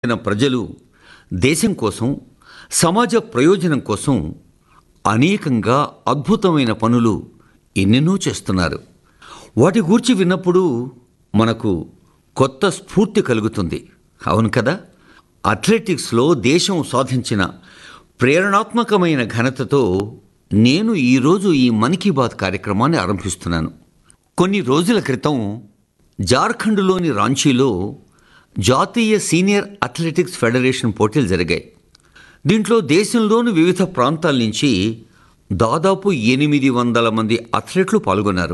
చెప్పిన ప్రజలు దేశం కోసం సమాజ ప్రయోజనం కోసం అనేకంగా అద్భుతమైన పనులు ఎన్నెన్నో చేస్తున్నారు వాటి గూర్చి విన్నప్పుడు మనకు కొత్త స్ఫూర్తి కలుగుతుంది అవును కదా అథ్లెటిక్స్లో దేశం సాధించిన ప్రేరణాత్మకమైన ఘనతతో నేను ఈరోజు ఈ మన్ కీ బాత్ కార్యక్రమాన్ని ఆరంభిస్తున్నాను కొన్ని రోజుల క్రితం జార్ఖండ్లోని రాంచీలో జాతీయ సీనియర్ అథ్లెటిక్స్ ఫెడరేషన్ పోటీలు జరిగాయి దీంట్లో దేశంలోని వివిధ ప్రాంతాల నుంచి దాదాపు ఎనిమిది వందల మంది అథ్లెట్లు పాల్గొన్నారు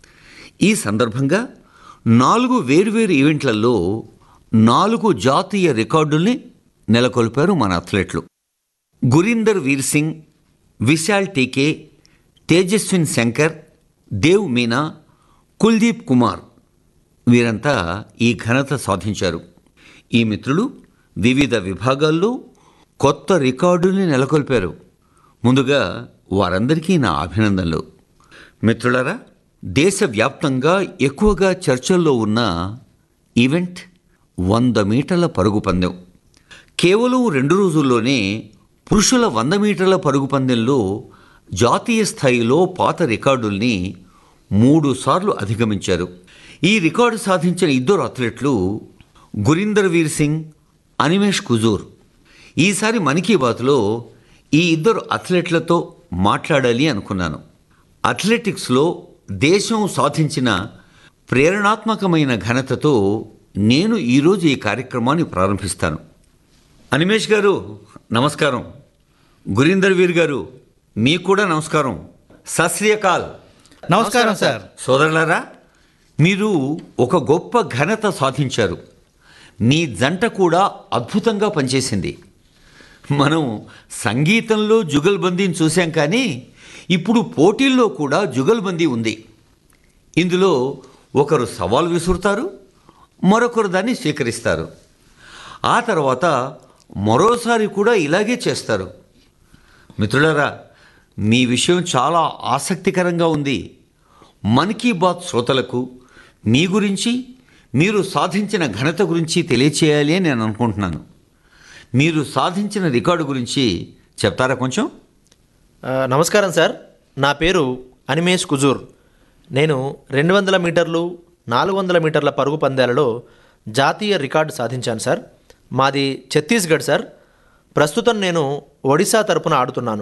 ఈ సందర్భంగా నాలుగు వేర్వేరు ఈవెంట్లలో నాలుగు జాతీయ రికార్డుల్ని నెలకొల్పారు మన అథ్లెట్లు గురీందర్ వీర్ సింగ్ విశాల్ టీకే తేజస్విన్ శంకర్ దేవ్ మీనా కుల్దీప్ కుమార్ వీరంతా ఈ ఘనత సాధించారు ఈ మిత్రులు వివిధ విభాగాల్లో కొత్త రికార్డుల్ని నెలకొల్పారు ముందుగా వారందరికీ నా అభినందనలు మిత్రులారా దేశవ్యాప్తంగా ఎక్కువగా చర్చల్లో ఉన్న ఈవెంట్ వంద మీటర్ల పరుగు పందెం కేవలం రెండు రోజుల్లోనే పురుషుల వంద మీటర్ల పరుగు పందెంలో జాతీయ స్థాయిలో పాత రికార్డుల్ని మూడు సార్లు అధిగమించారు ఈ రికార్డు సాధించిన ఇద్దరు అథ్లెట్లు గురీందర్ వీర్ సింగ్ అనిమేష్ కుజూర్ ఈసారి మన్ కీ బాత్లో ఈ ఇద్దరు అథ్లెట్లతో మాట్లాడాలి అనుకున్నాను అథ్లెటిక్స్లో దేశం సాధించిన ప్రేరణాత్మకమైన ఘనతతో నేను ఈరోజు ఈ కార్యక్రమాన్ని ప్రారంభిస్తాను అనిమేష్ గారు నమస్కారం గురీందర్ వీర్ గారు మీకు కూడా నమస్కారం సశ్రీయకాల్ నమస్కారం సార్ సోదరులారా మీరు ఒక గొప్ప ఘనత సాధించారు మీ జంట కూడా అద్భుతంగా పనిచేసింది మనం సంగీతంలో జుగల్బందీని చూశాం కానీ ఇప్పుడు పోటీల్లో కూడా జుగల్బందీ ఉంది ఇందులో ఒకరు సవాల్ విసురుతారు మరొకరు దాన్ని స్వీకరిస్తారు ఆ తర్వాత మరోసారి కూడా ఇలాగే చేస్తారు మిత్రులారా మీ విషయం చాలా ఆసక్తికరంగా ఉంది మన్ కీ బాత్ శ్రోతలకు మీ గురించి మీరు సాధించిన ఘనత గురించి తెలియచేయాలి అని నేను అనుకుంటున్నాను మీరు సాధించిన రికార్డు గురించి చెప్తారా కొంచెం ఆ, నమస్కారం సార్ నా పేరు అనిమేష్ కుజూర్ నేను రెండు వందల మీటర్లు నాలుగు వందల మీటర్ల పరుగు పందాలలో జాతీయ రికార్డు సాధించాను సార్ మాది ఛత్తీస్గఢ్ సార్ ప్రస్తుతం నేను ఒడిశా తరపున ఆడుతున్నాను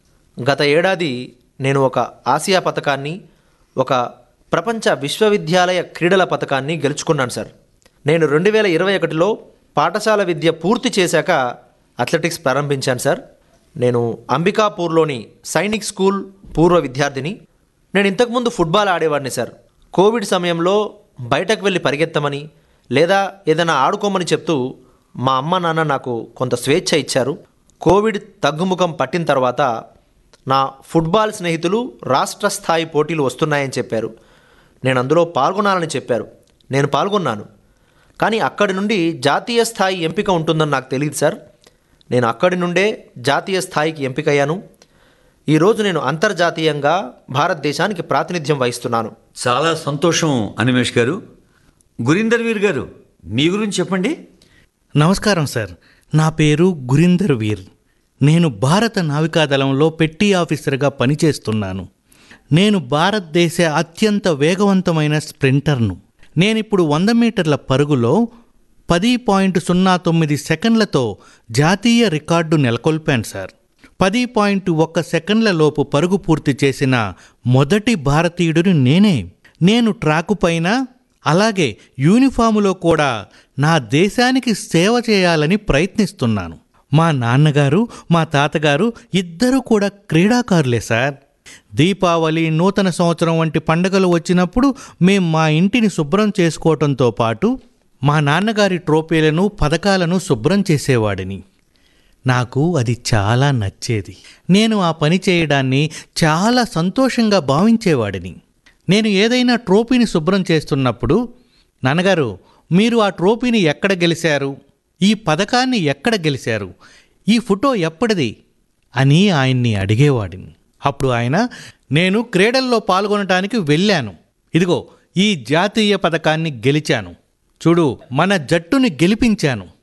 గత ఏడాది నేను ఒక ఆసియా పథకాన్ని ఒక ప్రపంచ విశ్వవిద్యాలయ క్రీడల పథకాన్ని గెలుచుకున్నాను సార్ నేను రెండు వేల ఇరవై ఒకటిలో పాఠశాల విద్య పూర్తి చేశాక అథ్లెటిక్స్ ప్రారంభించాను సార్ నేను అంబికాపూర్లోని సైనిక్ స్కూల్ పూర్వ విద్యార్థిని నేను ఇంతకుముందు ఫుట్బాల్ ఆడేవాడిని సార్ కోవిడ్ సమయంలో బయటకు వెళ్ళి పరిగెత్తమని లేదా ఏదైనా ఆడుకోమని చెప్తూ మా అమ్మ నాన్న నాకు కొంత స్వేచ్ఛ ఇచ్చారు కోవిడ్ తగ్గుముఖం పట్టిన తర్వాత నా ఫుట్బాల్ స్నేహితులు రాష్ట్ర స్థాయి పోటీలు వస్తున్నాయని చెప్పారు నేను అందులో పాల్గొనాలని చెప్పారు నేను పాల్గొన్నాను కానీ అక్కడి నుండి జాతీయ స్థాయి ఎంపిక ఉంటుందని నాకు తెలియదు సార్ నేను అక్కడి నుండే జాతీయ స్థాయికి ఎంపికయ్యాను ఈరోజు నేను అంతర్జాతీయంగా భారతదేశానికి ప్రాతినిధ్యం వహిస్తున్నాను చాలా సంతోషం అనిమేష్ గారు గురీందర్ వీర్ గారు మీ గురించి చెప్పండి నమస్కారం సార్ నా పేరు గురీందర్ వీర్ నేను భారత నావికాదళంలో పెట్టి ఆఫీసర్గా పనిచేస్తున్నాను నేను భారతదేశ అత్యంత వేగవంతమైన స్ప్రింటర్ను నేనిప్పుడు వంద మీటర్ల పరుగులో పది పాయింట్ సున్నా తొమ్మిది సెకండ్లతో జాతీయ రికార్డు నెలకొల్పాను సార్ పది పాయింట్ ఒక్క సెకండ్ల లోపు పరుగు పూర్తి చేసిన మొదటి భారతీయుడిని నేనే నేను ట్రాకు పైన అలాగే యూనిఫాములో కూడా నా దేశానికి సేవ చేయాలని ప్రయత్నిస్తున్నాను మా నాన్నగారు మా తాతగారు ఇద్దరూ కూడా క్రీడాకారులే సార్ దీపావళి నూతన సంవత్సరం వంటి పండుగలు వచ్చినప్పుడు మేం మా ఇంటిని శుభ్రం చేసుకోవటంతో పాటు మా నాన్నగారి ట్రోఫీలను పథకాలను శుభ్రం చేసేవాడిని నాకు అది చాలా నచ్చేది నేను ఆ పని చేయడాన్ని చాలా సంతోషంగా భావించేవాడిని నేను ఏదైనా ట్రోఫీని శుభ్రం చేస్తున్నప్పుడు నాన్నగారు మీరు ఆ ట్రోఫీని ఎక్కడ గెలిచారు ఈ పథకాన్ని ఎక్కడ గెలిచారు ఈ ఫోటో ఎప్పటిది అని ఆయన్ని అడిగేవాడిని అప్పుడు ఆయన నేను క్రీడల్లో పాల్గొనటానికి వెళ్ళాను ఇదిగో ఈ జాతీయ పథకాన్ని గెలిచాను చూడు మన జట్టుని గెలిపించాను